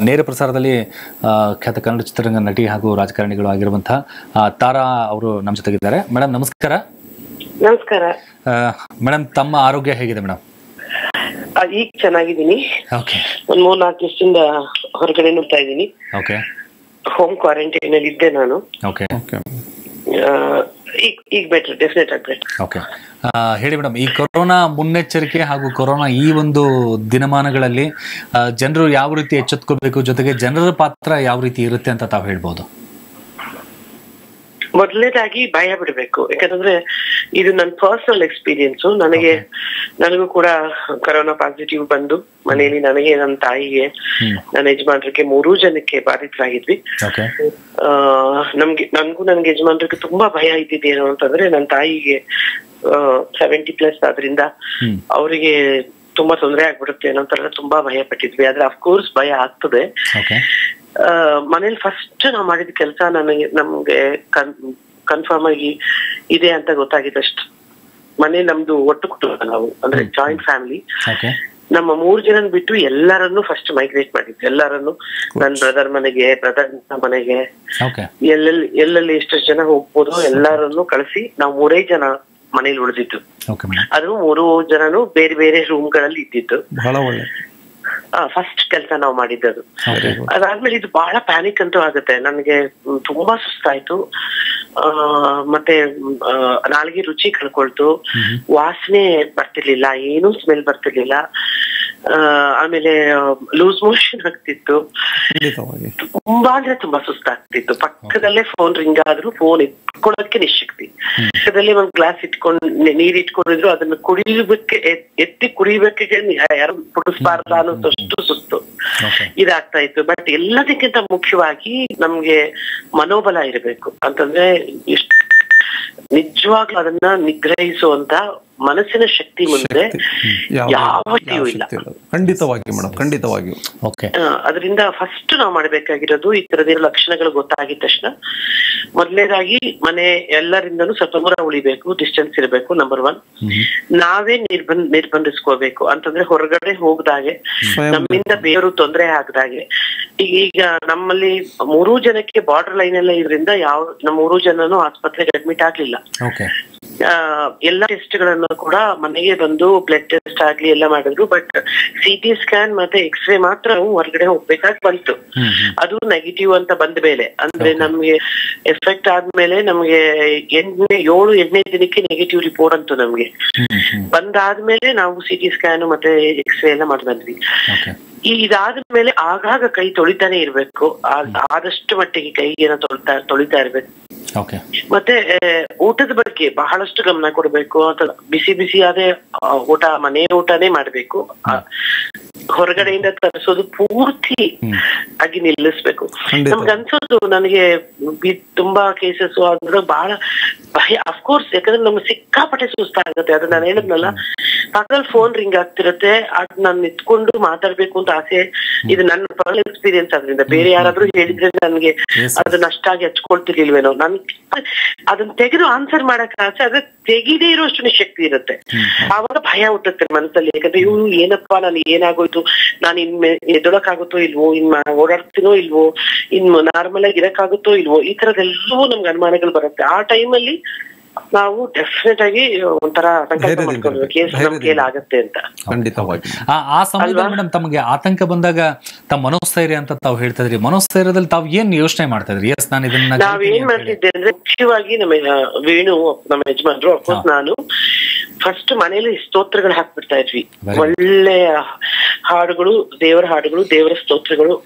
ನೇರ ಪ್ರಸಾರದಲ್ಲಿ ಆ, ಖ್ಯಾತ ಕನ್ನಡ ಚಿತ್ರರಂಗ ನಟಿ ಹಾಗೂ ರಾಜಕಾರಣಿಗಳು ಆಗಿರುವಂತಹ ಆ, ತಾರಾ ಅವರು ನಮ್ಮ ಜೊತೆಗಿದ್ದಾರೆ ಮೇಡಮ್ ನಮಸ್ಕಾರ ನಮಸ್ಕಾರ ಮೇಡಮ್ ತಮ್ಮ ಆರೋಗ್ಯ ಹೇಗಿದೆ ಮೇಡಮ್ ಆ, ಈಗ ಚೆನ್ನಾಗಿದ್ದೀನಿ ಓಕೆ ಒಂದ್ ಮೂರ್ ನಾಲ್ಕು ದಿವಸದಿಂದ ಹೊರಗಡೆ ನೋಡ್ತಾ ಇದ್ದೀನಿ ಓಕೆ ಹೋಮ್ ಕ್ವಾರಂಟೈನ್ ಅಲ್ಲಿ ಇದ್ದೆ ನಾನು ಓಕೆ ಆ, ಈಗ ಈಗ ಬೆಟರ್ ಡೆಫಿನೆಟ್ ಆಗಿ ಬೆಟರ್ ಓಕೆ ಹೇಳಿ ಮೇಡಮ್ ಈ ಕೊರೋನಾ ಮುನ್ನೆಚ್ಚರಿಕೆ ಹಾಗೂ ಕೊರೋನಾ ಈ ಒಂದು ದಿನಮಾನಗಳಲ್ಲಿ ಜನರು ಯಾವ ರೀತಿ ಎಚ್ಚೆತ್ಕೋಬೇಕು ಜೊತೆಗೆ ಜನರ ಪಾತ್ರ ಯಾವ ರೀತಿ ಇರುತ್ತೆ ಅಂತ ತಾವು ಹೇಳ್ಬೋದು ಮೊದಲನೇದಾಗಿ ಭಯ ಬಿಡಬೇಕು ಯಾಕಂದ್ರೆ ಇದು ನನ್ನ ಪರ್ಸನಲ್ ಎಕ್ಸ್ಪೀರಿಯನ್ಸ್ ನನಗೆ ನನಗೂ ಕೂಡ ಕೊರೋನಾ ಪಾಸಿಟಿವ್ ಬಂದು ಮನೆಯಲ್ಲಿ ನನಗೆ ನನ್ನ ತಾಯಿಗೆ ಹ್ಮ್ ನನ್ನ ಯಜಮಾನ್ರಿಗೆ ಮೂರೂ ಜನಕ್ಕೆ ಬಾಧಿತರಾಗಿದ್ವಿ ಓಕೆ ಆ ನಮ್ಗೆ ನನ್ಗೂ ನನ್ಗೆ ಯಜಮಾನ್ರಿಗೆ ತುಂಬಾ ಭಯ ಇದ್ದಿದ್ದೇನು ಅಂತಂದ್ರೆ ನನ್ನ ತಾಯಿಗೆ ಸೆವೆಂಟಿ ಪ್ಲಸ್ ಆದ್ರಿಂದ ಹ್ಮ್ ಅವರಿಗೆ ತುಂಬಾ ತೊಂದರೆ ಆಗ್ಬಿಡುತ್ತೆ ಅನ್ನೋ ತರ ತುಂಬಾ ಭಯ ಪಟ್ಟಿದ್ವಿ ಆದ್ರೆ ಅಫ್ಕೋರ್ಸ್ ಭಯ ಆಗ್ತದೆ ಓಕೆ ಆ, ಮನೇಲಿ ಫಸ್ಟ್ ನಾವು ಮಾಡಿದ ಕೆಲಸ ನನಗೆ ನಮ್ಗೆ ಕನ್ಫರ್ಮ್ ಆಗಿ ಇದೆ ಅಂತ ಗೊತ್ತಾಗಿದ್ದಷ್ಟು ಮನೆ ನಮ್ದು ಒಟ್ಟು ಕುಟುಂಬ ನಾವು ಅಂದ್ರೆ ಜಾಯಿಂಟ್ ಫ್ಯಾಮಿಲಿ ಓಕೆ ನಮ್ಮ ಮೂರ್ ಜನನ್ ಬಿಟ್ಟು ಎಲ್ಲರನ್ನು ಫಸ್ಟ್ ಮೈಗ್ರೇಟ್ ಮಾಡಿದ್ವಿ ಎಲ್ಲರನ್ನು ನನ್ನ ಬ್ರದರ್ ಮನೆಗೆ ಬ್ರದರ್ ಮನೆಗೆ ಓಕೆ ಎಲ್ಲೆಲ್ಲಿ ಎಲ್ಲೆಲ್ಲಿ ಎಷ್ಟೆಷ್ಟು ಜನ ಹೋಗ್ಬೋದು ಎಲ್ಲರನ್ನು ಕಳಿಸಿ ನಾವು ಮೂರೇ ಜನ ಮನೇಲಿ ಉಳಿದಿದ್ದು ಓಕೆ ಮೇಡಮ್ ಅದು ಮೂರು ಜನನು ಬೇರೆ ಬೇರೆ ರೂಮ್ ಗಳಲ್ಲಿ ಇದ್ದಿದ್ದು ಬಹಳ ಒಳ್ಳೆ ಫಸ್ಟ್ ಕೆಲಸ ನಾವು ಮಾಡಿದ್ದದು ಓಕೆ ಅದಾದ್ಮೇಲೆ ಇದು ಬಹಳ ಪ್ಯಾನಿಕ್ ಅಂತೂ ಆಗುತ್ತೆ ನನಗೆ ಮ್, ತುಂಬಾ ಸುಸ್ತಾಯ್ತು ಆ, ಮತ್ತೆ ಮ್, ಆ, ನಾಲ್ಗೆ ರುಚಿ ಕಳ್ಕೊಳ್ತು ವಾಸನೆ ಬರ್ತಿರ್ಲಿಲ್ಲ ಏನೂ ಸ್ಮೆಲ್ ಬರ್ತಿರ್ಲಿಲ್ಲ ಆ, ಆಮೇಲೆ ಲೂಸ್ ಮೋಷನ್ ಆಗ್ತಿತ್ತು ಖಂಡಿತವಾಗಿ ತುಂಬಾ ಅಂದ್ರೆ ತುಂಬಾ ಸುಸ್ತಾಗ್ತಿತ್ತು ಪಕ್ಕದಲ್ಲೇ ಫೋನ್ ರಿಂಗ್ ಆದ್ರೂ ಫೋನ್ ಇಟ್ಕೊಳ್ಳೋದಕ್ಕೆ ನಿಶಕ್ತಿ ಪಕ್ಕದಲ್ಲೇ ಒಂದ್ ಗ್ಲಾಸ್ ಇಟ್ಕೊಂಡು ನೀರ್ ಇಟ್ಕೊಂಡಿದ್ರು ಅದನ್ನ ಕುಡಿಯಬೇಕೆ ಎತ್ತಿ ಕುಡಿಬೇಕೆ ಯಾರು ಕುಡಿಸ್ಬಾರ್ದ ಅನ್ನೋದಷ್ಟು ಸುಸ್ತು ಓಕೆ ಇದಾಗ್ತಾ ಇತ್ತು ಬಟ್ ಎಲ್ಲದಕ್ಕಿಂತ ಮುಖ್ಯವಾಗಿ ನಮ್ಗೆ ಮನೋಬಲ ಇರಬೇಕು ಅಂತಂದ್ರೆ ಎಷ್ಟು ನಿಜವಾಗ್ಲೂ ಅದನ್ನ ನಿಗ್ರಹಿಸುವಂತ ಮನಸ್ಸಿನ ಶಕ್ತಿ ಮುಂದೆ ಯಾವ ಯಾವತ್ತಿಯೂ ಯಾವ ಇಲ್ಲ ಶಕ್ತಿ ಇರೋದು ಖಂಡಿತವಾಗಿ ಮೇಡಮ್ ಖಂಡಿತವಾಗಿಯೂ ಓಕೆ ಆ, ಅದರಿಂದ ಫಸ್ಟ್ ನಾವು ಮಾಡ್ಬೇಕಾಗಿರೋದು ಈ ತರದಿರೋ ಲಕ್ಷಣಗಳು ಗೊತ್ತಾಗಿದ ತಕ್ಷಣ ಮೊದಲನೇದಾಗಿ ಮನೆ ಎಲ್ಲರಿಂದನೂ ಸ್ವಲ್ಪ ದೂರ ಉಳಿಬೇಕು ಡಿಸ್ಟೆನ್ಸ್ ಇರಬೇಕು ನಂಬರ್ ಒನ್ ನಾವೇ ನಿರ್ಬಂಧ ನಿರ್ಬಂಧಿಸ್ಕೋಬೇಕು ಅಂತಂದ್ರೆ ಹೊರಗಡೆ ಹೋಗದಾಗೆ ಸ್ವಯಂ ನಮ್ಮಿಂದ ಬೇರೆಯವರು ತೊಂದರೆ ಆಗದಾಗೆ ಈಗ ಈಗ ನಮ್ಮಲ್ಲಿ ಮೂರೂ ಜನಕ್ಕೆ ಬಾರ್ಡರ್ ಲೈನ್ ಎಲ್ಲ ಇದ್ರಿಂದ ಯಾವ ನಮ್ಮ ಮೂರೂ ಜನನು ಆಸ್ಪತ್ರೆಗೆ ಅಡ್ಮಿಟ್ ಆಗ್ಲಿಲ್ಲ ಓಕೆ ಆ, ಎಲ್ಲ ಟೆಸ್ಟ್ ಗಳನ್ನು ಕೂಡ ಮನೆಗೆ ಬಂದು ಬ್ಲಡ್ ಟೆಸ್ಟ್ ಆಗ್ಲಿ ಎಲ್ಲ ಮಾಡಿದ್ರು ಬಟ್ ಸಿ ಟಿ ಸ್ಕ್ಯಾನ್ ಮತ್ತೆ ಎಕ್ಸ್ರೇ ಮಾತ್ರ ನಾವು ಹೊರಗಡೆ ಹೋಗ್ಬೇಕಾಗಿ ಬಂತು ಹ್ಮ್ ಹ್ಮ್ ಅದು ನೆಗೆಟಿವ್ ಅಂತ ಬಂದ ಮೇಲೆ ಅಂದ್ರೆ ನಮ್ಗೆ ಎಫೆಕ್ಟ್ ಆದ್ಮೇಲೆ ನಮ್ಗೆ ಎಂಟನೇ ಏಳು ಎಂಟನೇ ದಿನಕ್ಕೆ ನೆಗೆಟಿವ್ ರಿಪೋರ್ಟ್ ಅಂತು ನಮ್ಗೆ ಹ್ಮ್ ಹ್ಮ್ ಬಂದಾದ್ಮೇಲೆ ನಾವು ಸಿ ಟಿ ಸ್ಕ್ಯಾನ್ ಮತ್ತೆ ಎಕ್ಸ್ರೇ ಎಲ್ಲ ಮಾಡಿ ಬಂದ್ವಿ ಓಕೆ ಈ ಇದಾದ್ಮೇಲೆ ಆಗಾಗ ಕೈ ತೊಳಿತಾನೆ ಇರ್ಬೇಕು ಆ- ಆದಷ್ಟು ಮಟ್ಟಿಗೆ ಕೈಗೇನ ತೊಳಿತಾ ತೊಳಿತಾ ಇರ್ಬೇಕು ಓಕೆ ಮತ್ತೆ ಆ, ಊಟದ ಬಗ್ಗೆ ಬಹಳಷ್ಟು ಗಮನ ಕೊಡಬೇಕು ಅಥವಾ ಬಿಸಿ ಬಿಸಿಯಾದ ಆ, ಊಟ ಮನೆ ಊಟನೇ ಮಾಡ್ಬೇಕು ಆ, ಹೊರಗಡೆಯಿಂದ ತರಿಸೋದು ಪೂರ್ತಿ ಹ್ಮ್ ಆಗಿ ನಿಲ್ಲಿಸ್ಬೇಕು ಖಂಡಿತ. ನಮ್ಗೆ ಅನ್ಸೋದು ನನಗೆ ಬಿ- ತುಂಬಾ ಕೇಸಸ್ ಅದ್ರ ಬಹಳ ಭಯ ಅಫ್ಕೋರ್ಸ್ ಯಾಕಂದ್ರೆ ನಮ್ಗೆ ಸಿಕ್ಕಾಪಟ್ಟೆ ಸುಸ್ತಾಗುತ್ತೆ ಅದು ನಾನು ಹೇಳಿದ್ನಲ್ಲ ಪಕ್ಕದಲ್ಲಿ ಫೋನ್ ರಿಂಗ್ ಆಗ್ತಿರತ್ತೆ ಅದ್ ನಾನು ನಿಂತ್ಕೊಂಡು ಮಾತಾಡ್ಬೇಕು ಅಂತ ಆಸೆ ಇದು ನನ್ನ ಪರ್ಸನಲ್ ಎಕ್ಸ್ಪೀರಿಯನ್ಸ್ ಅದರಿಂದ ಬೇರೆ ಯಾರಾದ್ರೂ ಹೇಳಿದ್ರೆ ನನ್ಗೆ Yes. ಅದನ್ನ ಅಷ್ಟಾಗಿ ಹಚ್ಕೊಳ್ತಿರ್ಲಿಲ್ವೇನೋ ನನ್ ಅದನ್ನ ತೆಗೆದು ಆನ್ಸರ್ ಮಾಡಕ್ ಆಸೆ ಅದ್ರ ತೆಗಿದೇ ಇರೋಷ್ಟು ನಿಶಕ್ತಿ ಇರುತ್ತೆ ಆವಾಗ ಭಯ ಹುಟ್ಟುತ್ತೆ ಮನಸ್ಸಲ್ಲಿ ಯಾಕಂದ್ರೆ ಇವ್ನು ಏನಪ್ಪಾ ನಾನು ಏನಾಗೋಯ್ತು ನಾನು ಇನ್ಮೆ ಎದ್ದೊಳಕ್ಕಾಗುತ್ತೋ ಇಲ್ವೋ ಇನ್ ಮಾ- ಓಡಾಡ್ತೀನೋ ಇಲ್ವೋ ಇನ್ ನಾರ್ಮಲ್ ಆಗಿ ಇರಕ್ಕಾಗುತ್ತೋ ಇಲ್ವೋ ಈ ತರದೆಲ್ಲವೂ ನಮ್ಗೆ ಅನುಮಾನಗಳು ಬರುತ್ತೆ ಆ ಟೈಮಲ್ಲಿ ನಾವು ಡೆಫಿನೆಟ್ ಆಗಿ ಒಂಥರ ಸಂಕಲ್ಪ ಧೈರ್ಯದಿಂದ ಮಾಡ್ಕೊಳ್ಬೇಕು ಕೇಸ್ ನಮ್ ಧೈರ್ಯದಿಂದ. ಕೈಲಿ ಆಗತ್ತೆ ಅಂತ ಖಂಡಿತವಾಗಿ ಆ ಆ ಸಮಯದಲ್ಲಿ ಮೇಡಮ್ ತಮಗೆ ಆತಂಕ ಬಂದಾಗ ತಮ್ಮ ಮನೋಸ್ಥೈರ್ಯ ಅಂತ ತಾವು ಹೇಳ್ತಾ ಇದ್ರಿ ಮನೋಸ್ಥೈರ್ಯದಲ್ಲಿ ತಾವು ಏನ್ ಯೋಚನೆ ಮಾಡ್ತಾ ಇದ್ರಿ ಎಸ್ ನಾನು ಇದನ್ನ ನಾವ್ ಏನ್ ಮಾಡ್ತಿದ್ದೆ ಅಂದ್ರೆ ಮುಖ್ಯವಾಗಿ ನಮ್ಮ ಆ, ವೇಣು ನಮ್ಮ ಯಜಮಾನ್ರು ಅಫ್ಕೋರ್ಸ್ ನಾನು ಫಸ್ಟ್ ಮನೇಲಿ ಸ್ತೋತ್ರಗಳು ಹಾಕ್ಬಿಡ್ತಾ ಇದ್ವಿ Very good. ಒಳ್ಳೆ ಹಾಡುಗಳು ದೇವರ ಹಾಡುಗಳು ದೇವರ ಸ್ತೋತ್ರಗಳು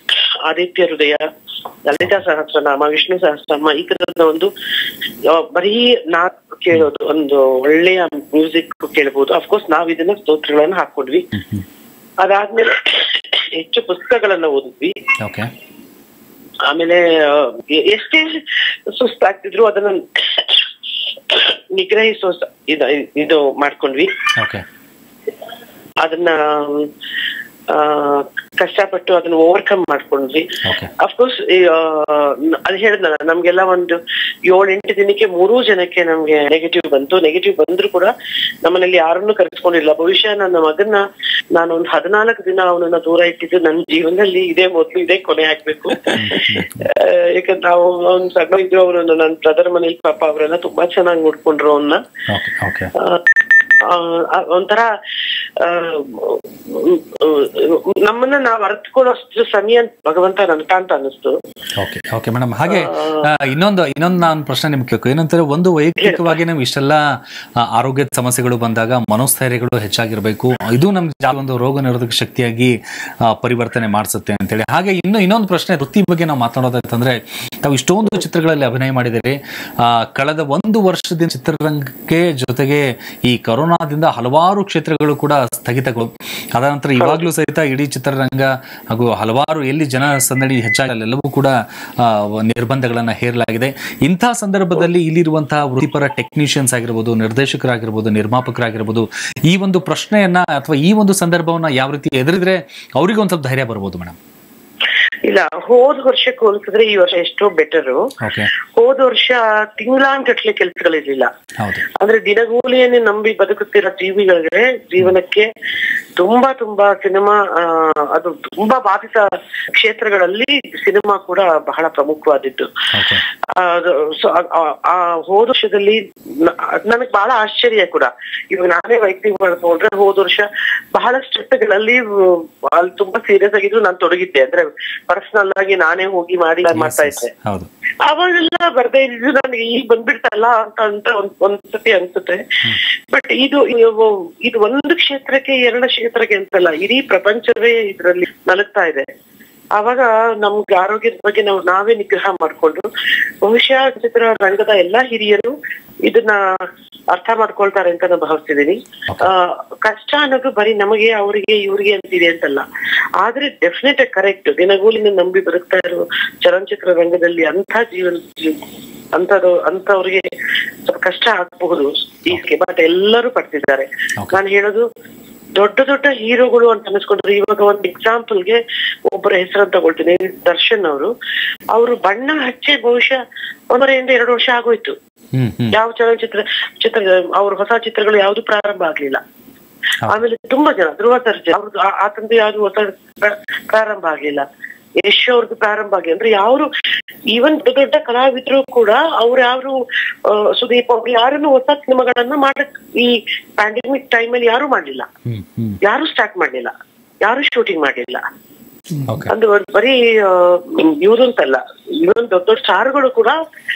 ಆದಿತ್ಯ ಹೃದಯ ಲಲಿತಾ ಸಹಸ್ರನಾಮ ವಿಷ್ಣು ಸಹಸ್ರನಾಮ ಈ ತರದ ಒಂದು ಆ, ಬರೀ ನಾ ಕೇಳೋದು ಒಂದು ಒಳ್ಳೆಯ ಮ್ಯೂಸಿಕ್ ಕೇಳಬಹುದು ಅಫ್ಕೋರ್ಸ್ ನಾವ್ ಇದನ್ನ ಸ್ತೋತ್ರಗಳನ್ನ ಹಾಕೊಂಡ್ವಿ ಅದಾದ್ಮೇಲೆ ಹೆಚ್ಚು ಪುಸ್ತಕಗಳನ್ನ ಓದಿದ್ವಿ ಓಕೆ ಆಮೇಲೆ ಆ, ಎ- ಎಷ್ಟೇ ಸುಸ್ತಾಗ್ತಿದ್ರು ಅದನ್ನ ನಿಗ್ರಹಿಸೋ ಸ- ಇದ- ಇದು ಮಾಡ್ಕೊಂಡ್ವಿ ಓಕೆ ಅದನ್ನ ಆ, ಕಷ್ಟಪಟ್ಟು ಅದನ್ನ ಓವರ್ಕಮ್ ಮಾಡ್ಕೊಂಡ್ವಿ ಓಕೆ ಅಫ್ಕೋರ್ಸ್ ಅದು ಹೇಳಿದ್ನಲ್ಲ ನಮ್ಗೆಲ್ಲ ಒಂದು ಏಳು ಎಂಟು ದಿನಕ್ಕೆ ಮೂರೂ ಜನಕ್ಕೆ ನಮ್ಗೆ ನೆಗೆಟಿವ್ ಬಂತು ನೆಗೆಟಿವ್ ಬಂದ್ರು ಕೂಡ ನಮ್ಮನೇಲಿ ಯಾರನ್ನು ಕರೆಸ್ಕೊಂಡಿಲ್ಲ ಬಹುಶಃ ನನ್ನ ಮಗನ್ನ ನಾನು ಒಂದು ಹದಿನಾಲ್ಕು ದಿನ ಅವನನ್ನ ದೂರ ಇಟ್ಟಿದ್ದು ನನ್ನ ಜೀವನದಲ್ಲಿ ಇದೇ ಮೊದ್ಲು ಇದೇ ಕೊನೆ ಆಗ್ಬೇಕು ಆ, ಯಾಕಂದ್ರೆ ನಾವು ಅವ್ನು ಸಣ್ಣ ಇದ್ರು ಅವರು ನನ್ನ ಬ್ರದರ್ ಮನೇಲಿ ಪಾಪ ಅವರೆಲ್ಲ ತುಂಬಾ ಚೆನ್ನಾಗಿ ನೋಡ್ಕೊಂಡ್ರು ಅವನ್ನ ಓಕೆ ಓಕೆ ಆ, ಆ, ಒಂಥರ ಆ, ನಮ್ಮನ್ನ ನಾವ್ ಅರ್ಥಕೊಳ್ಳೋಷ್ಟು ಸಮಯ ಭಗವಂತ ನನ್ಕ ಅಂತ ಅನಿಸ್ತು ಓಕೆ ಓಕೆ ಮೇಡಮ್ ಹಾಗೆ ಆ, ಇನ್ನೊಂದು ಇನ್ನೊಂದು ನಾನು ಪ್ರಶ್ನೆ ನಿಮ್ಗೆ ಕೇಳ್ಕೊ ಏನಂತಾರೆ ಒಂದು ವೈಯಕ್ತಿಕವಾಗಿ ನಾವು ಇಷ್ಟೆಲ್ಲ ಆ, ಆರೋಗ್ಯದ ಸಮಸ್ಯೆಗಳು ಬಂದಾಗ ಮನೋಸ್ಥೈರ್ಯಗಳು ಹೆಚ್ಚಾಗಿರ್ಬೇಕು ಇದು ನಮ್ಗೆ ಜಾ- ಒಂದು ರೋಗ ನಿರೋಧಕ ಶಕ್ತಿಯಾಗಿ ಆ, ಪರಿವರ್ತನೆ ಮಾಡಿಸುತ್ತೆ ಅಂತೇಳಿ ಹಾಗೆ ಇನ್ನು ಇನ್ನೊಂದು ಪ್ರಶ್ನೆ ವೃತ್ತಿ ಬಗ್ಗೆ ನಾವು ಮಾತನಾಡೋದಂತಂದ್ರೆ ತಾವು ಇಷ್ಟೊಂದು ಚಿತ್ರಗಳಲ್ಲಿ ಅಭಿನಯ ಮಾಡಿದಿರಿ ಆ, ಕಳೆದ ಒಂದು ವರ್ಷದಿಂದ ಚಿತ್ರರಂಗಕ್ಕೆ ಜೊತೆಗೆ ಈ ಕರೋನಾದಿಂದ ಹಲವಾರು ಕ್ಷೇತ್ರಗಳು ಕೂಡ ಸ್ಥಗಿತಗಳು ಅದ ನಂತರ ಇವಾಗಲೂ ಸಹಿತ ಇಡೀ ಚಿತ್ರರಂಗ ಹಾಗೂ ಹಲವಾರು ಎಲ್ಲಿ ಜನ ಸಂದಣಿ ಹೆಚ್ಚಾಗಿ ಅಲ್ಲೆಲ್ಲವೂ ಕೂಡ ಆ, ನಿರ್ಬಂಧಗಳನ್ನ ಹೇರಲಾಗಿದೆ ಇಂಥ ಸಂದರ್ಭದಲ್ಲಿ ಇಲ್ಲಿರುವಂತಹ ವೃತ್ತಿಪರ ಟೆಕ್ನಿಷಿಯನ್ಸ್ ಆಗಿರ್ಬೋದು ನಿರ್ದೇಶಕರಾಗಿರ್ಬೋದು ನಿರ್ಮಾಪಕರಾಗಿರ್ಬೋದು ಈ ಒಂದು ಪ್ರಶ್ನೆಯನ್ನ ಅಥವಾ ಈ ಒಂದು ಸಂದರ್ಭವನ್ನ ಯಾವ ರೀತಿ ಎದುರಿದ್ರೆ ಅವರಿಗೆ ಒಂದ್ ಸ್ವಲ್ಪ ಧೈರ್ಯ ಬರ್ಬೋದು ಮೇಡಮ್ ಇಲ್ಲ ಹೋದ್ ವರ್ಷಕ್ಕೆ ಹೋಲಿಸಿದ್ರೆ ಈ ವರ್ಷ ಎಷ್ಟೋ ಬೆಟರು ಓಕೆ ಹೋದ ವರ್ಷ ತಿಂಗಳಾನ್ಗಟ್ಲೆ ಕೆಲ್ಸಗಳಿರ್ಲಿಲ್ಲ ಹೌದು ಅಂದ್ರೆ ದಿನಗೂಲಿಯನ್ನೇ ನಂಬಿ ಬದುಕುತ್ತಿರೋ ಜೀವಿಗಳಿಗೆ ಜೀವನಕ್ಕೆ ತುಂಬಾ ತುಂಬಾ ಸಿನಿಮಾ ಆ, ಅದು ತುಂಬಾ ಬಾಧಿತ ಕ್ಷೇತ್ರಗಳಲ್ಲಿ ಸಿನಿಮಾ ಕೂಡ ಬಹಳ ಪ್ರಮುಖವಾದಿದ್ದು ಓಕೆ ಅದು ಸೊ ಆ- ಆ- ಆ ಹೋದ ವರ್ಷದಲ್ಲಿ ನನಗೆ ಬಹಳ ಆಶ್ಚರ್ಯ ಕೂಡ ಇವಾಗ ನಾನೇ ವೈಯಕ್ತಿಕ ಮಾಡ್ಕೊಂಡ್ರೆ ಹೋದ ವರ್ಷ ಬಹಳಷ್ಟು ಜೊತೆಗಳಲ್ಲಿ ಅಲ್ಲಿ ತುಂಬಾ ಸೀರಿಯಸ್ ಆಗಿದ್ರು ನಾನು ತೊಡಗಿದ್ದೆ ಅಂದ್ರೆ ಪರ್ಸನಲ್ ಆಗಿ ನಾನೇ ಹೋಗಿ ಮಾಡಿ ಮಾಡ್ತಾ ಇದ್ದೆ ಹೌದು ಅವಾಗೆಲ್ಲ ಬರ್ದೇ ಇದ್ದು ನನಗೆ ಈಗ ಬಂದ್ಬಿಡ್ತಲ್ಲ ಅಂತ ಅಂತ ಒಂದ್ ಒಂದ್ಸತಿ ಅನ್ಸುತ್ತೆ ಬಟ್ ಇದು ಇದು- ಇದು ಒಂದು ಕ್ಷೇತ್ರಕ್ಕೆ ಎರಡು ಕ್ಷೇತ್ರಕ್ಕೆ ಅಂತಲ್ಲ ಇಡೀ ಪ್ರಪಂಚವೇ ಇದರಲ್ಲಿ ನಲಗ್ತಾ ಇದೆ ಆವಾಗ ನಮ್ಗೆ ಆರೋಗ್ಯದ ಬಗ್ಗೆ ನಾವು ನಾವೇ ನಿಗ್ರಹ ಮಾಡ್ಕೊಂಡು ಬಹುಶಃ ಚಿತ್ರರಂಗದ ಎಲ್ಲಾ ಹಿರಿಯರು ಇದನ್ನ ಅರ್ಥ ಮಾಡ್ಕೊಳ್ತಾರೆ ಅಂತ ನಾನು ಭಾವಿಸ್ತಿದ್ದೀನಿ ಆ, ಕಷ್ಟ ಅನ್ನೋದು ಬರೀ ನಮಗೆ ಅವರಿಗೆ ಇವರಿಗೆ ಅಂತಿದೆ ಅಂತಲ್ಲ ಆದ್ರೆ ಡೆಫಿನೆಟ್ ಕರೆಕ್ಟ್ ದಿನಗೂಲಿನ ನಂಬಿ ಬದುಕ್ತಾ ಇರೋ ಚಲನಚಿತ್ರ ರಂಗದಲ್ಲಿ ಅಂತ ಜೀವನ ಅಂತದು ಅಂತವ್ರಿಗೆ ಸ್ವಲ್ಪ ಕಷ್ಟ ಆಗಬಹುದು ಈಸ್ಗೆ ಬಟ್ ಎಲ್ಲರೂ ಪಡ್ತಿದ್ದಾರೆ Okay. ನಾನು ಹೇಳೋದು ದೊಡ್ಡ ದೊಡ್ಡ ಹೀರೋಗಳು ಅಂತ ಅನಿಸ್ಕೊಂಡ್ರೆ ಇವಾಗ ಒಂದು ಎಕ್ಸಾಂಪಲ್ಗೆ ಒಬ್ಬರ ಹೆಸರನ್ನು ತಗೊಳ್ತೀನಿ ದರ್ಶನ್ ಅವರು ಅವರು ಬಣ್ಣ ಹಚ್ಚಿ ಬಹುಶಃ ಒಂದರಿಂದ ಎರಡು ವರ್ಷ ಆಗೋಯ್ತು ಹ್ಮ್ ಹ್ಮ್ ಯಾವ ಚಲನಚಿತ್ರ ಚಿತ್ರ ಅವ್ರ ಹೊಸ ಚಿತ್ರಗಳು ಯಾವ್ದು ಪ್ರಾರಂಭ ಆಗ್ಲಿಲ್ಲ ಆಮೇಲೆ ತುಂಬಾ ಜನ ಧ್ರುವ ಸರ್ಜಾ ಅವ್ರದ್ದು ಆ- ಆತಂದು ಯಾವ್ದು ಹೊಸ ಪ್ರ- ಪ್ರಾರಂಭ ಆಗ್ಲಿಲ್ಲ ಯಶ್ ಅವ್ರದ್ದು ಪ್ರಾರಂಭ ಆಗಿ ಅಂದ್ರೆ ಯಾರು ಈವನ್ ದೊಡ್ಡ ದೊಡ್ಡ ಕಲಾವಿದ್ರು ಕೂಡ ಅವ್ರು ಯಾರು ಆ, ಸುದೀಪ್ ಅವ್ರು ಯಾರನ್ನು ಹೊಸ ಸಿನಿಮಾಗಳನ್ನ ಮಾಡಕ್ ಈ ಪ್ಯಾಂಡಮಿಕ್ ಟೈಮಲ್ಲಿ ಯಾರು ಮಾಡ್ಲಿಲ್ಲ ಹ್ಮ್ ಹ್ಮ್ ಯಾರು ಸ್ಟಾರ್ಟ್ ಮಾಡ್ಲಿಲ್ಲ ಯಾರು ಶೂಟಿಂಗ್ ಮಾಡ್ಲಿಲ್ಲ ಓಕೆ ಅಂದ್ರೆ ಬ- ಬರೀ ಇವರು ಅಂತಲ್ಲ ಇವನ್ ದೊಡ್ಡ ದೊಡ್ಡ ಸ್ಟಾರ್ಗಳು ಕೂಡ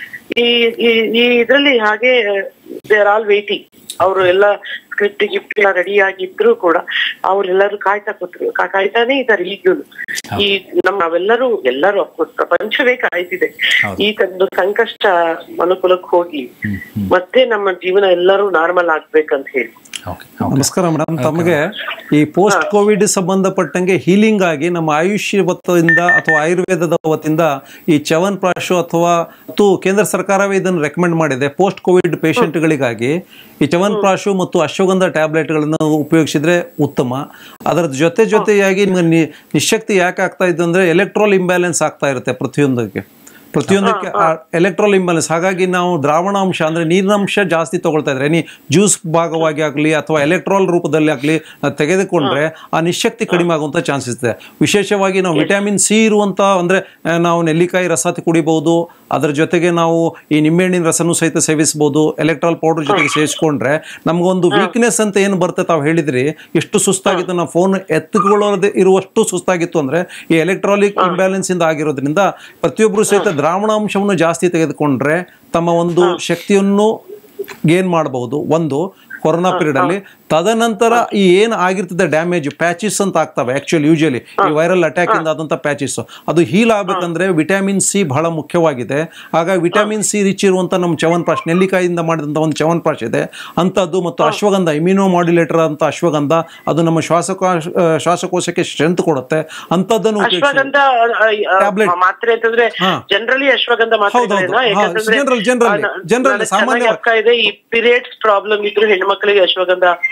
ಈ ಈ ಈ ಇದ್ರಲ್ಲಿ ಹಾಗೆ ದೇ ಆರ್ ಆಲ್ ವೇಟಿಂಗ್ ಅವರು ಎಲ್ಲ ಸ್ಕ್ರಿಪ್ಟ್ ಗಿಫ್ಟ್ ಎಲ್ಲ ರೆಡಿ ಆಗಿದ್ರು ಕೂಡ ಅವ್ರೆಲ್ಲರೂ ಕಾಯ್ತಾ ಕೂತ್ರು ಕಾ- ಕಾಯ್ತಾನೆ ಇದ್ದಾರೆ ಈಗಲೂ ಈ ನಮ್ಮ ನಾವೆಲ್ಲರೂ ಎಲ್ಲರೂ ಅಫ್ಕೋರ್ಸ್ ಪ್ರಪಂಚವೇ ಕಾಯ್ತಿದೆ ಹೌದು. ಈ ಒಂದು ಸಂಕಷ್ಟ ಅನುಕೂಲಕ್ಕೆ ಹೋಗಿ ಹ್ಮ್ ಹ್ಮ್ ಮತ್ತೆ ನಮ್ಮ ಜೀವನ ಎಲ್ಲರೂ ನಾರ್ಮಲ್ ಆಗ್ಬೇಕಂತ ಹೇಳಿ ಓಕೆ ಓಕೆ ನಮಸ್ಕಾರ ಮೇಡಮ್ ತಮಗೆ ಈ ಪೋಸ್ಟ್ ಕೋವಿಡ್ ಸಂಬಂಧಪಟ್ಟಂಗೆ ಹೀಲಿಂಗ್ ಆಗಿ ನಮ್ಮ ಆಯುಷ್ ವತಿಯಿಂದ ಅಥವಾ ಆಯುರ್ವೇದದ ವತಿಯಿಂದ ಈ ಚವನ್ ಪ್ರಾಶು ಅಥವಾ ಮತ್ತು ಕೇಂದ್ರ ಸರ್ಕಾರವೇ ಇದನ್ನು ರೆಕಮೆಂಡ್ ಮಾಡಿದೆ ಪೋಸ್ಟ್ ಕೋವಿಡ್ ಪೇಷಂಟ್ಗಳಿಗಾಗಿ ಈ ಚವನ್ ಪ್ರಾಶು ಮತ್ತು ಅಶ್ವಗಂಧ ಟ್ಯಾಬ್ಲೆಟ್ಗಳನ್ನು ಉಪಯೋಗಿಸಿದ್ರೆ ಉತ್ತಮ ಅದರ ಜೊತೆ ಜೊತೆಯಾಗಿ ನಿಮ್ಗೆ ನಿ- ನಿಶಕ್ತಿ ಯಾಕೆ ಆಗ್ತಾ ಇದೆ ಅಂದ್ರೆ ಎಲೆಕ್ಟ್ರಾಲ್ ಇಂಬ್ಯಾಲೆನ್ಸ್ ಆಗ್ತಾ ಇರುತ್ತೆ ಪ್ರತಿಯೊಂದಕ್ಕೆ ಪ್ರತಿಯೊಂದಕ್ಕೆ ಎಲೆಕ್ಟ್ರಾಲ್ ಇಂಬ್ಯಾಲೆನ್ಸ್ ಹಾಗಾಗಿ ನಾವು ದ್ರಾವಣಾಂಶ ಅಂದ್ರೆ ನೀರಿನಾಂಶ ಜಾಸ್ತಿ ತಗೊಳ್ತಾ ಇದ್ರೆ ನೀ ಜ್ಯೂಸ್ ಭಾಗವಾಗಿ ಆಗಲಿ ಅಥವಾ ಎಲೆಕ್ಟ್ರಾಲ್ ರೂಪದಲ್ಲಿ ಆಗಲಿ ತೆಗೆದುಕೊಂಡ್ರೆ ಆ ನಿಶಕ್ತಿ ಕಡಿಮೆ ಆಗುವಂತ ಚಾನ್ಸಸ್ ಇದೆ ವಿಶೇಷವಾಗಿ ನಾವು ವಿಟಮಿನ್ ಸಿ ಇರುವಂತ ಅಂದ್ರೆ ಆ, ನಾವು ನೆಲ್ಲಿಕಾಯಿ ರಸ ಕುಡಿಬಹುದು ಅದರ ಜೊತೆಗೆ ನಾವು ಈ ನಿಂಬೆಹಣ್ಣಿನ ರಸನೂ ಸಹಿತ ಸೇವಿಸಬಹುದು ಎಲೆಕ್ಟ್ರಾಲ್ ಪೌಡರ್ ಜೊತೆಗೆ ಸೇರಿಸ್ಕೊಂಡ್ರೆ ನಮಗೊಂದು ವೀಕ್ನೆಸ್ ಅಂತ ಏನು ಬರುತ್ತೆ ತಾವು ಹೇಳಿದ್ರಿ ಎಷ್ಟು ಸುಸ್ತಾಗಿತ್ತು ನಾವು ಫೋನ್ ಎತ್ತುಕೊಳ್ಳೋದೇ ಇರುವಷ್ಟು ಸುಸ್ತಾಗಿತ್ತು ಅಂದ್ರೆ ಈ ಎಲೆಕ್ಟ್ರಾಲಿಕ್ ಇಂಬ್ಯಾಲೆನ್ಸ್ ಇಂದ ಆಗಿರೋದ್ರಿಂದ ಪ್ರತಿಯೊಬ್ಬರು ಸಹಿತ ದ್ರಾವಣಾಂಶವನ್ನು ಜಾಸ್ತಿ ತೆಗೆದುಕೊಂಡ್ರೆ ತಮ್ಮ ಒಂದು ಶಕ್ತಿಯನ್ನು ಗೇನ್ ಮಾಡಬಹುದು ಒಂದು ಕೊರೋನಾ ಪೀರಿಯಡ್ ಅಲ್ಲಿ ತದನಂತರ ಈ ಏನು ಆಗಿರ್ತದೆ ಡ್ಯಾಮೇಜ್ ಪ್ಯಾಚಿಸ್ ಅಂತ ಆಗ್ತವೆ ಆಕ್ಚುಲಿ ಯೂಶಲಿ ಈ ವೈರಲ್ ಅಟ್ಯಾಕ್ ಇಂದ ಆದಂತ ಪ್ಯಾಚಿಸ್ ಅದು ಹೀಲ್ ಆಗ್ಬೇಕಂದ್ರೆ ವಿಟಮಿನ್ ಸಿ ಬಹಳ ಮುಖ್ಯವಾಗಿದೆ ಹಾಗಾಗಿ ವಿಟಮಿನ್ ಸಿ ರಿಚ್ ಇರುವಂತ ನಮ್ಮ ಚವನ್ಪ್ರಾಶ್ ನೆಲ್ಲಿಕಾಯಿಂದ ಮಾಡಿದಂತ ಒಂದು ಚವನ್ಪ್ರಾಶ್ ಇದೆ ಅಂತದ್ದು ಮತ್ತು ಅಶ್ವಗಂಧ ಇಮ್ಯುನೋ ಮಾಡ್ಯುಲೇಟರ್ ಅಂತ ಅಶ್ವಗಂಧ ಅದು ನಮ್ಮ ಶ್ವಾಸಕೋಶ ಆ, ಶ್ವಾಸಕೋಶಕ್ಕೆ ಸ್ಟ್ರೆಂತ್ ಕೊಡುತ್ತೆ ಅಂತದ್ದನ್ನು ಉಪಯೋಗಿಸಿ ಅಶ್ವಗಂಧ ಆ, ಆ, Tablet. ಮಾತ್ರೆ ಅಂತಂದ್ರೆ ಹಾ. ಜನರಲಿ ಅಶ್ವಗಂಧ ಮಾತ್ರೆಗಳೇನಾ ಹೌದೌದು. ಹಾ, ಯಾಕಂತಂದ್ರೆ general- generally- ಆ, ನ- generally ನನಗ್ ಸಾಮಾನ್ಯವಾಗಿ- ಚೆನ್ನಾಗಿ ಅರ್ಥ ಇದೆ ಈ ಪೀರಿಯಡ್ಸ್ ಪ್ರಾಬ್ಲಮ್ ಇದ್ರು ಹೆಣ್ಮಕ್ಳಿಗೆ ಅಶ್ವಗಂಧ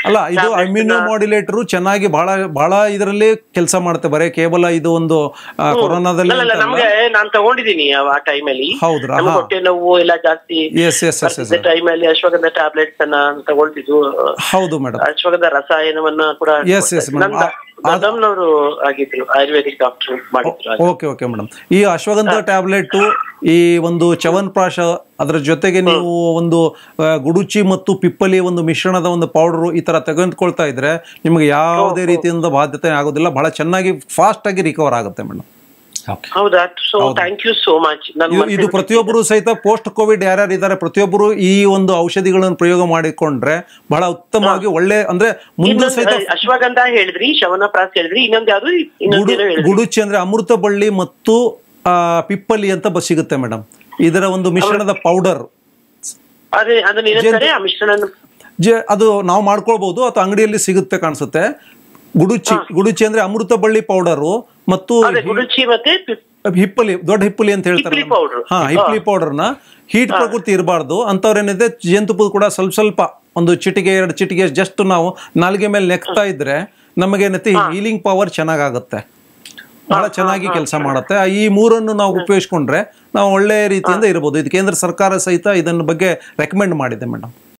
ಅಲ್ಲ ಇದು ಇಮ್ಯುನೋ ಮಾಡ್ಯುಲೇಟರ್ ಚೆನ್ನಾಗಿ ಬಹಳ ಬಹಳ ಇದರಲ್ಲಿ ಕೆಲಸ ಮಾಡುತ್ತೆ ಬರೇ ಕೇವಲ ಇದು ಒಂದು ಆ, ಕೊರೋನಾದಲ್ಲಿ ಅಲ್ಲ ಅಲ್ಲ ನಮ್ಗೆ ನಾನ್ ತಗೊಂಡಿದೀನಿ ಆ ಟೈಮ್ ಅಲ್ಲಿ ಹೌದ್ರಾ ನಮ್ಗೆ ಹಾ ಹೊಟ್ಟೆ ನೋವು ಎಲ್ಲ ಜಾಸ್ತಿ ಎಸ್ ಎಸ್ ಎಸ್ ಎಸ್ ಟೈಮ್ ಅಲ್ಲಿ ಅಶ್ವಗಂಧ ಟ್ಯಾಬ್ಲೆಟ್ಸ್ ಅನ್ನ ತಗೊಳ್ತಿದ್ವು ಹೌದು ಮೇಡಮ್ ಅಶ್ವಗಂಧ ರಸಾಯನವನ್ನ ಕೂಡ Yes, yes, madam. ಆ- ದದಮ್ನವರು ಆಗಿದ್ರು ಆಯುರ್ವೇದಿಕ್ ಡಾಕ್ಟರ್ ಮಾಡಿದ್ರು ಓಕೆ ಓಕೆ ಮೇಡಮ್ ಈ ಅಶ್ವಗಂಧ ಟ್ಯಾಬ್ಲೆಟ್ ಈ ಒಂದು ಚ್ಯವನ್ಪ್ರಾಶ ಅದರ ಜೊತೆಗೆ ನೀವು ಒಂದು ಆ, ಗುಡುಚಿ ಮತ್ತು pippali ಒಂದು ಮಿಶ್ರಣದ ಒಂದು ಪೌಡರ್ ಈ ತರ ತೆಗೆದುಕೊಳ್ತಾ ಇದ್ರೆ ನಿಮಗೆ ಯಾವುದೇ ರೀತಿಯಿಂದ ಬಾಧ್ಯತೆ ಆಗೋದಿಲ್ಲ ಬಹಳ ಚೆನ್ನಾಗಿ ಫಾಸ್ಟ್ ಆಗಿ ರಿಕವರ್ ಆಗುತ್ತೆ ಮೇಡಮ್ ಓಕೆ ಹೌದಾ so thank you so much ಇದು ಇದು ಪ್ರತಿಯೊಬ್ಬರು ಸಹಿತ ಪೋಸ್ಟ್ ಕೋವಿಡ್ ಯಾರ್ಯಾರು ಇದ್ದಾರೆ ಪ್ರತಿಯೊಬ್ಬರು ಈ ಒಂದು ಔಷಧಿಗಳನ್ನು ಪ್ರಯೋಗ ಮಾಡಿಕೊಂಡ್ರೆ ಬಹಳ ಉತ್ತಮವಾಗಿ ಒಳ್ಳೆ ಅಂದ್ರೆ ಮುಂದೆ ಸಹಿತ ಅಶ್ವಗಂಧ ಹೇಳಿದ್ರಿ ಶವನಪ್ರಾಸ ಹೇಳಿದ್ರಿ ಇನ್ನೊಂದ್ ಯಾವ್ದು ಇನ್ನೊಂದ್ ಏನೋ ಹೇಳಿದ್ರಿ ಗುಡುಚಿ ಅಂದ್ರೆ ಅಮೃತ ಬಳ್ಳಿ ಮತ್ತು ಆ, ಪಿಪ್ಪಲಿ ಅಂತ ಬ ಸಿಗುತ್ತೆ ಮೇಡಮ್ ಇದರ ಒಂದು ಮಿಶ್ರಣದ ಪೌಡರ್ ಅದೇ ಅದನ್ನ ಏನಂತಾರೆ ಆ ಮಿಶ್ರಣ ಜೆ ಅದು ನಾವು ಮಾಡ್ಕೊಳ್ಬಹುದು ಅಥವಾ ಅಂಗಡಿಯಲ್ಲಿ ಸಿಗುತ್ತೆ ಕಾಣಿಸುತ್ತೆ ಗುಡುಚಿ ಗುಡುಚಿ ಅಂದ್ರೆ ಅಮೃತ ಬಳ್ಳಿ ಪೌಡರು ಮತ್ತು ಅದೇ ಗುಡುಚಿ ಮತ್ತೆ ಪಿ- ಹಿಪ್ಪಲಿ ದೊಡ್ಡ ಹಿಪ್ಪಲಿ ಅಂತ ಹೇಳ್ತಾರೆ ಹಿಪ್ಪಲಿ powder. ಹಾ ಹಿಪ್ಪಲಿ ಪೌಡರ್ನ ಹೀಟ್ ಪ್ರಕೃತಿ ಇರಬಾರ್ದು ಅಂತವ್ರೇನಿದೆ ಜೇನುತುಪ್ಪದ ಕೂಡ ಸ್ವಲ್ಪ ಸ್ವಲ್ಪ ಒಂದು ಚಿಟಿಗೆ ಎರಡು ಚಿಟಿಗೆ ಜಸ್ಟ್ ನಾವು ನಾಲ್ಗೆ ಮೇಲೆ ನೆಕ್ತಾ ಇದ್ರೆ ನಮಗೇನೈತಿ ಹೀಲಿಂಗ್ ಪವರ್ ಚೆನ್ನಾಗಾಗುತ್ತೆ ಬಹಳ ಚೆನ್ನಾಗಿ ಕೆಲಸ ಮಾಡುತ್ತೆ ಈ ಮೂರನ್ನು ನಾವು ಉಪಯೋಗಿಸ್ಕೊಂಡ್ರೆ ನಾವು ಒಳ್ಳೆ ರೀತಿಯಿಂದ ಇರಬಹುದು ಇದು ಕೇಂದ್ರ ಸರ್ಕಾರ ಸಹಿತ ಇದನ್ನ ಬಗ್ಗೆ ರೆಕಮೆಂಡ್ ಮಾಡಿದೆ ಮೇಡಮ್